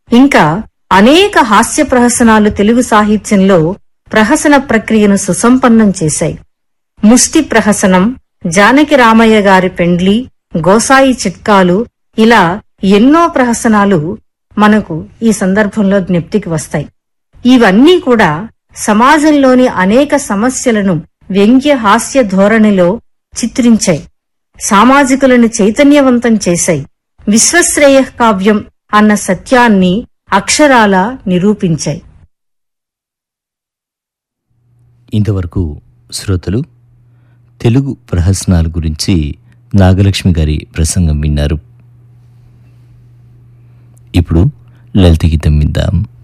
ఇంకా అనేక హాస్య ప్రహసనాలు తెలుగు సాహిత్యంలో ప్రహసన ప్రక్రియను సుసంపన్నం చేశాయి ముష్టి ప్రహసనం జానకి రామయ్య గారి పెండ్లి గోసాయి చిట్కాలు ఇలా ఎన్నో ప్రహసనాలు మనకు ఈ సందర్భంలో జ్ఞప్తికి వస్తాయి ఇవన్నీ కూడా సమాజంలోని అనేక సమస్యలను వ్యంగ్య హాస్య ధోరణిలో చిత్రించాయి సామాజికులను చైతన్యవంతం చేశాయి విశ్వశ్రేయ కావ్యం అన్న సత్యాన్ని అక్షరాల నిరూపించాయి ఇంతవరకు శ్రోతలు తెలుగు ప్రహసనాల గురించి నాగలక్ష్మి గారి ప్రసంగం విన్నారు ఇప్పుడు లలిత గీతం విందాం